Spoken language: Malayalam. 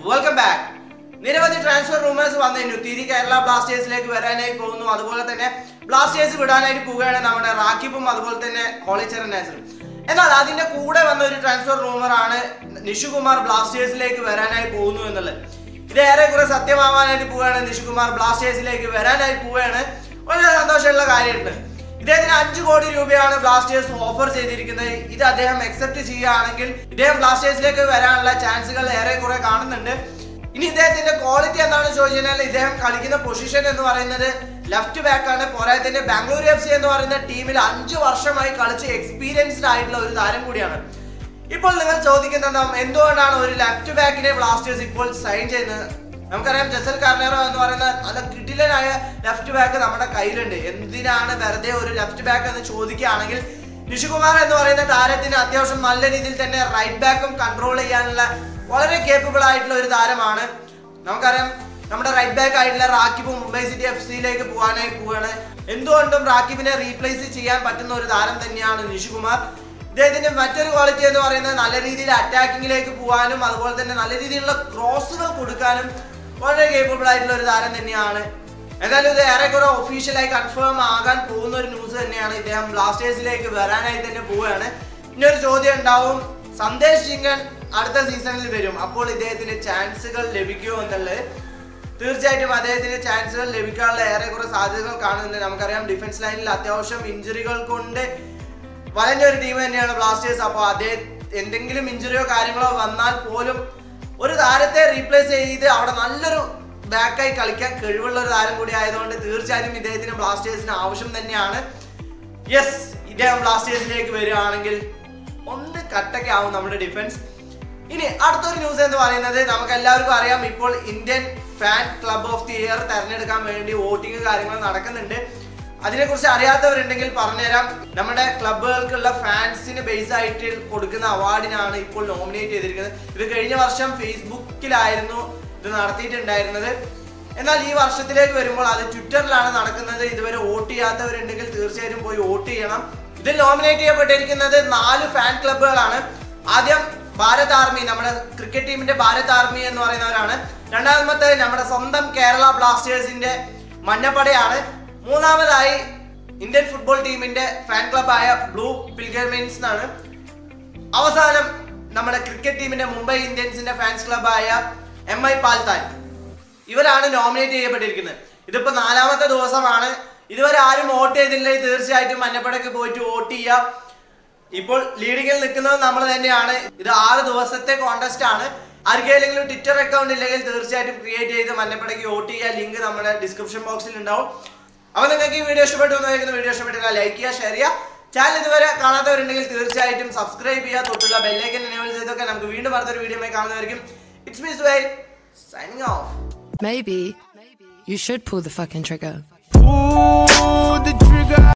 വെൽക്കം ബാക്ക് നിരവധി ട്രാൻസ്ഫർ റൂമേഴ്സ് വന്നിരുന്നു തിരി കേരള ബ്ലാസ്റ്റേഴ്സിലേക്ക് വരാനായി പോകുന്നു അതുപോലെ തന്നെ ബ്ലാസ്റ്റേഴ്സ് വിടാനായിട്ട് പോവുകയാണ് നമ്മുടെ റാക്കിബും അതുപോലെ തന്നെ കോളിച്ചറൻ നാസറും എന്നാൽ അതിന്റെ കൂടെ വന്ന ഒരു ട്രാൻസ്ഫർ റൂമർ ആണ് നിഷുകുമാർ ബ്ലാസ്റ്റേഴ്സിലേക്ക് വരാനായി പോകുന്നു എന്നുള്ളത് ഇത് ഏറെക്കുറെ സത്യമാവാനായിട്ട് പോവുകയാണ് നിഷുകുമാർ ബ്ലാസ്റ്റേഴ്സിലേക്ക് വരാനായി പോവുകയാണ് വളരെ സന്തോഷമുള്ള കാര്യമുണ്ട് ഇദ്ദേഹത്തിന് അഞ്ചു കോടി രൂപയാണ് ബ്ലാസ്റ്റേഴ്സ് ഓഫർ ചെയ്തിരിക്കുന്നത് ഇത് അദ്ദേഹം അക്സെപ്റ്റ് ചെയ്യുകയാണെങ്കിൽ ഇദ്ദേഹം ബ്ലാസ്റ്റേഴ്സിലേക്ക് വരാനുള്ള ചാൻസുകൾ ഏറെക്കുറെ കാണുന്നുണ്ട് ഇനി ഇദ്ദേഹത്തിന്റെ ക്വാളിറ്റി എന്താണെന്ന് ചോദിച്ചു കഴിഞ്ഞാൽ ഇദ്ദേഹം കളിക്കുന്ന പൊസിഷൻ എന്ന് പറയുന്നത് ലെഫ്റ്റ് ബാക്ക് ആണ് പോരായത്തിന്റെ ബാംഗ്ലൂർ എഫ് സി എന്ന് പറയുന്ന ടീമിൽ അഞ്ചു വർഷമായി കളിച്ച് എക്സ്പീരിയൻസ്ഡ് ആയിട്ടുള്ള ഒരു താരം കൂടിയാണ് ഇപ്പോൾ നിങ്ങൾ ചോദിക്കുന്നുണ്ടാവും എന്തുകൊണ്ടാണ് ഒരു ലെഫ്റ്റ് ബാക്കിനെ ബ്ലാസ്റ്റേഴ്സ് ഇപ്പോൾ സൈൻ ചെയ്യുന്നത് നമുക്കറിയാം ജസൽ കാർണേറോ എന്ന് പറയുന്ന നല്ല കിടിലനായ ലെഫ്റ്റ് ബാക്ക് നമ്മുടെ കയ്യിലുണ്ട് എന്തിനാണ് വെറുതെ ഒരു ലെഫ്റ്റ് ബാക്ക് എന്ന് ചോദിക്കുകയാണെങ്കിൽ നിഷുകുമാർ എന്ന് പറയുന്ന താരത്തിന് അത്യാവശ്യം നല്ല രീതിയിൽ തന്നെ റൈറ്റ് ബാക്കും കൺട്രോൾ ചെയ്യാനുള്ള വളരെ കേപ്പബിൾ ആയിട്ടുള്ള ഒരു താരമാണ് നമുക്കറിയാം നമ്മുടെ റൈറ്റ് ബാക്ക് ആയിട്ടുള്ള റാക്കിബ് മുംബൈ സിറ്റി എഫ് സിയിലേക്ക് പോകാനായി പോവുകയാണ് എന്തുകൊണ്ടും റാക്കിബിനെ റീപ്ലേസ് ചെയ്യാൻ പറ്റുന്ന ഒരു താരം തന്നെയാണ് നിഷുകുമാർ ഇദ്ദേഹത്തിന്റെ മറ്റൊരു ക്വാളിറ്റി എന്ന് പറയുന്നത് നല്ല രീതിയിൽ അറ്റാക്കിങ്ങിലേക്ക് പോകാനും അതുപോലെ തന്നെ നല്ല രീതിയിലുള്ള ക്രോസുകൾ കൊടുക്കാനും വളരെ കേപ്പബിൾ ആയിട്ടുള്ള ഒരു താരം തന്നെയാണ് എന്തായാലും ഇത് ഏറെക്കുറെ ഒഫീഷ്യലായി കൺഫേം ആകാൻ പോകുന്ന ഒരു ന്യൂസ് തന്നെയാണ് ഇദ്ദേഹം ബ്ലാസ്റ്റേഴ്സിലേക്ക് വരാനായി തന്നെ പോവുകയാണ് ഇനി ഒരു ചോദ്യം ഉണ്ടാവും സന്ദേശ് ചിങ്കൻ അടുത്ത സീസണിൽ വരും അപ്പോൾ ഇദ്ദേഹത്തിന് ചാൻസുകൾ ലഭിക്കുമോ എന്നുള്ളത് തീർച്ചയായിട്ടും അദ്ദേഹത്തിന് ചാൻസുകൾ ലഭിക്കാനുള്ള ഏറെക്കുറെ സാധ്യതകൾ കാണുന്നുണ്ട് നമുക്കറിയാം ഡിഫൻസ് ലൈനിൽ അത്യാവശ്യം ഇഞ്ചുറികൾ കൊണ്ട് വലഞ്ഞ ഒരു ടീം തന്നെയാണ് ബ്ലാസ്റ്റേഴ്സ് അപ്പോൾ അദ്ദേഹം എന്തെങ്കിലും ഇഞ്ചുറിയോ കാര്യങ്ങളോ വന്നാൽ പോലും ഒരു താരത്തെ റീപ്ലേസ് ചെയ്ത് അവിടെ നല്ലൊരു ബാക്കായി കളിക്കാൻ കഴിവുള്ള ഒരു താരം കൂടി ആയതുകൊണ്ട് തീർച്ചയായും ഇദ്ദേഹത്തിന് ബ്ലാസ്റ്റേഴ്സിന് ആവശ്യം തന്നെയാണ് യെസ് ഇദ്ദേഹം ബ്ലാസ്റ്റേഴ്സിലേക്ക് വരികയാണെങ്കിൽ ഒന്ന് കട്ടൊക്കെ ആവും നമ്മുടെ ഡിഫൻസ് ഇനി അടുത്തൊരു ന്യൂസ് എന്ന് പറയുന്നത് നമുക്ക് എല്ലാവർക്കും അറിയാം ഇപ്പോൾ Indian fan club of the year തെരഞ്ഞെടുക്കാൻ വേണ്ടി വോട്ടിംഗ് കാര്യങ്ങൾ നടക്കുന്നുണ്ട് അതിനെക്കുറിച്ച് അറിയാത്തവരുണ്ടെങ്കിൽ പറഞ്ഞുതരാം നമ്മുടെ ക്ലബുകൾക്കുള്ള ഫാൻസിന് ബേസ് ആയിട്ട് കൊടുക്കുന്ന അവാർഡിനാണ് ഇപ്പോൾ നോമിനേറ്റ് ചെയ്തിരിക്കുന്നത് ഇത് കഴിഞ്ഞ വർഷം ഫേസ്ബുക്കിലായിരുന്നു ഇത് നടത്തിയിട്ടുണ്ടായിരുന്നത് എന്നാൽ ഈ വർഷത്തിലേക്ക് വരുമ്പോൾ അത് ട്വിറ്ററിലാണ് നടക്കുന്നത് ഇതുവരെ വോട്ട് ചെയ്യാത്തവരുണ്ടെങ്കിൽ തീർച്ചയായിട്ടും പോയി വോട്ട് ചെയ്യണം ഇതിൽ നോമിനേറ്റ് ചെയ്യപ്പെട്ടിരിക്കുന്നത് നാല് ഫാൻ ക്ലബ്ബുകളാണ് ആദ്യം ഭാരത് ആർമി നമ്മുടെ ക്രിക്കറ്റ് ടീമിന്റെ ഭാരത് ആർമി എന്ന് പറയുന്നവരാണ് രണ്ടാമത്തെ നമ്മുടെ സ്വന്തം കേരള ബ്ലാസ്റ്റേഴ്സിന്റെ മഞ്ഞപ്പടയാണ് മൂന്നാമതായി ഇന്ത്യൻ ഫുട്ബോൾ ടീമിന്റെ ഫാൻ ക്ലബായ ബ്ലൂ പിൽഗർമെൻസ് എന്നാണ് അവസാനം നമ്മുടെ ക്രിക്കറ്റ് ടീമിന്റെ മുംബൈ ഇന്ത്യൻസിന്റെ ഫാൻസ് ക്ലബായ എം ഐ പാൽത്താൻ ഇവരാണ് നോമിനേറ്റ് ചെയ്യപ്പെട്ടിരിക്കുന്നത് ഇതിപ്പോ നാലാമത്തെ ദിവസമാണ് ഇതുവരെ ആരും വോട്ട് ചെയ്തില്ലെങ്കിൽ തീർച്ചയായിട്ടും മഞ്ഞപ്പടയ്ക്ക് പോയിട്ട് വോട്ട് ചെയ്യാം ഇപ്പോൾ ലീഡിങ്ങിൽ നിൽക്കുന്നത് നമ്മൾ തന്നെയാണ് ഇത് ആറ് ദിവസത്തെ കോണ്ടസ്റ്റ് ആണ് ആർക്കെങ്കിലും ട്വിറ്റർ അക്കൗണ്ട് ഇല്ലെങ്കിൽ തീർച്ചയായിട്ടും ക്രിയേറ്റ് ചെയ്ത് മഞ്ഞപ്പടയ്ക്ക് വോട്ട് ചെയ്യാൻ ലിങ്ക് നമ്മുടെ ഡിസ്ക്രിപ്ഷൻ ബോക്സിൽ ഉണ്ടാവും അപ്പോൾ നിങ്ങൾക്ക് ഈ വീഡിയോ ഇഷ്ടപ്പെട്ടു എന്ന് വിചാരിക്കുന്നു വീഡിയോ ഇഷ്ടപ്പെട്ടില്ല ലൈക്ക് ചെയ്യുക ഷെയർ ചെയ്യുക ചാനൽ ഇതുവരെ കാണാത്തവരുണ്ടെങ്കിൽ തീർച്ചയായിട്ടും സബ്സ്ക്രൈബ് ചെയ്യുക തൊട്ടുള്ള ബെല്ലൈക്കൻ എനേബിൾ ചെയ്തൊക്കെ നമുക്ക് വീണ്ടും അടുത്തൊരു വീഡിയോ കാണുന്നതായിരിക്കും it's me Suhail signing off Maybe you should pull the fucking trigger. Pull the trigger.